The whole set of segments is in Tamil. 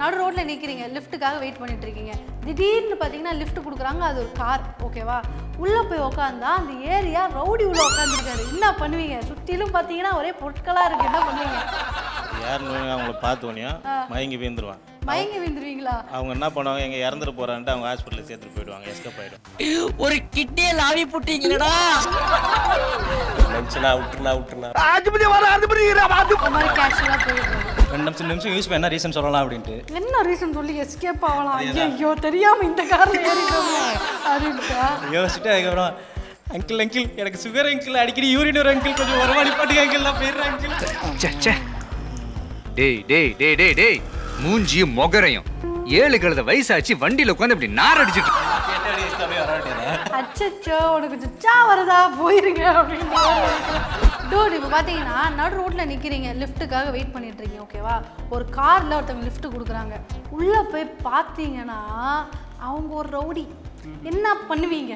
நடு ரோட்ல நிக்கிறீங்க லிஃப்ட்டுக்காக வெயிட் பண்ணிட்டு இருக்கீங்க திடீர்னு பார்த்தீங்கன்னா லிஃப்ட் கொடுக்குறாங்க அது ஒரு கார் ஓகேவா உள்ள போய் உட்காந்தா அந்த ஏரியா ரவுடி உள்ள உட்காந்துருக்காரு என்ன பண்ணுவீங்க சுற்றிலும் பார்த்தீங்கன்னா ஒரே பொருட்களா இருக்கு என்ன பண்ணுவீங்க யாருன்னு அவங்கள பார்த்தோன்னே மயங்கி விழுந்துருவான் மயங்கி விழுந்துருவீங்களா அவங்க என்ன பண்ணுவாங்க எங்க இறந்துட்டு போறான்ட்டு அவங்க ஹாஸ்பிட்டலில் சேர்த்துட்டு போயிடுவாங்க எஸ்கப் ஆயிடும் ஒரு கிட்டே லாவி புட்டீங்களடா நினச்சினா விட்டுனா விட்டுனா ஒரு மாதிரி கேஷுவலாக போயிடுறது ரெண்டு நிமிஷம் நிமிஷம் யூஸ் பண்ண என்ன ரீசன் சொல்லலாம் அப்படின்ட்டு என்ன ரீசன் சொல்லி எஸ்கேப் ஆகலாம் ஐயோ தெரியாம இந்த கார்ல ஏறிட்டோமே அப்படின்ட்டா யோசிச்சுட்டு அதுக்கப்புறம் அங்கிள் அங்கிள் எனக்கு சுகர் அங்கிள் அடிக்கடி யூரின் ஒரு அங்கிள் கொஞ்சம் ஒரு மணி பாட்டுக்கு அங்கிள் நான் போயிடுறேன் அங்கிள் ச்சே, ச்சே. டேய் டேய் டேய் டேய் டேய் மூஞ்சியும் மொகரையும் ஏழு கழுத வயசாச்சு வண்டியில உட்காந்து இப்படி நார் அடிச்சிட்டு இருக்கு. கேட்டாடி இஷ்டமே வர வேண்டியது அச்சச்சோ உனக்கு சுச்சா வருதா போயிருங்க அப்படின்னு டூட் இப்போ பார்த்தீங்கன்னா நடு ரோட்டில் நிற்கிறீங்க லிஃப்ட்டுக்காக வெயிட் பண்ணிட்டு இருக்கீங்க ஓகேவா ஒரு காரில் ஒருத்தவங்க லிஃப்ட் கொடுக்குறாங்க உள்ளே போய் பார்த்தீங்கன்னா அவங்க ஒரு ரவுடி என்ன பண்ணுவீங்க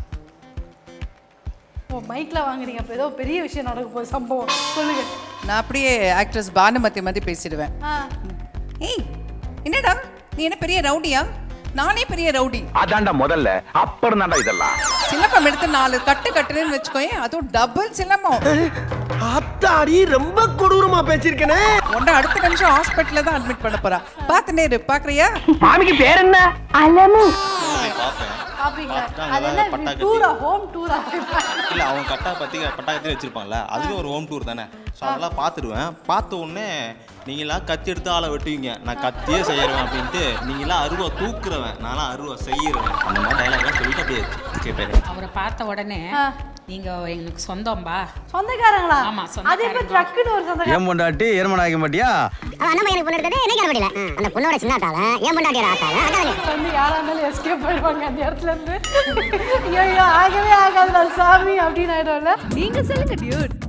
ஓ மைக்கில் வாங்குறீங்க அப்போ ஏதோ பெரிய விஷயம் நடக்க போகுது சம்பவம் சொல்லுங்க நான் அப்படியே ஆக்ட்ரஸ் பானுமதி மாதிரி பேசிடுவேன் ஆ ஏய் என்னடா நீ என்ன பெரிய ரவுடியா நானே பெரிய ரவுடி அதான்டா முதல்ல அப்புறம் தான்டா இதெல்லாம் சிலம்பம் எடுத்து நாலு கட்டு கட்டுறேன்னு வச்சுக்கோயேன் அதுவும் டபுள் சிலம்பம் அத்தாடி ரொம்ப கொடூரமா பேசியிருக்கனே உன்னை அடுத்த நிமிஷம் ஹாஸ்பிட்டல்ல தான் அட்மிட் பண்ண போறா பார்த்துனே இரு பாக்குறியா மாமிக்கு பேர் என்ன போய் பார்ப்பேன் அப்படிங்களா பார்த்துட்டு அது அங்கே என்ன பட்டாக்கத்தி டூரா ஹோம் டூரா இல்லை அவங்க கட்டா பற்றி பட்டாக்கத்தி வச்சிருப்பாங்கல்ல அதுவே ஒரு ஹோம் டூர் தானே ஸோ அதெல்லாம் பார்த்துடுவேன் பார்த்த உடனே நீங்களா கத்தி எடுத்து ஆளை வெட்டுவீங்க நான் கத்தியே செய்யறேன் அப்படின்ட்டு நீங்களா அருவா தூக்குறவன் நான்லாம் அருவா செய்யறேன் அந்த மாதிரி டைலாக்லாம் சொல்லிட்டு அப்படியே கேட்பேன் அவரை பார்த்த உடனே நீங்க எங்களுக்கு சொந்தம்பா சொந்தக்காரங்களா ஆமா, அது இப்போ சொந்தக்காரங்க. ட்ரக்குன்னு ஒரு சொந்தக்காரங்க ஏன் பொண்டாட்டி எருமன் ஆக மாட்டியா அவன் அண்ணன் பையனுக்கு பொண்ணு எடுத்தது என்ன கேட்க முடியல அந்த பொண்ணோட சின்ன ஆட்டால என் பொண்டாட்டியோட ஆட்டால அதான் வந்து யாரா இருந்தாலும் எஸ்கேப் பண்ணுவாங்க அந்த இடத்துல இருந்து ஐயோ ஆகவே ஆகாதுடா சாமி அப்படின்னு ஆயிடும்ல நீங்க சொல்லுங்க டியூட்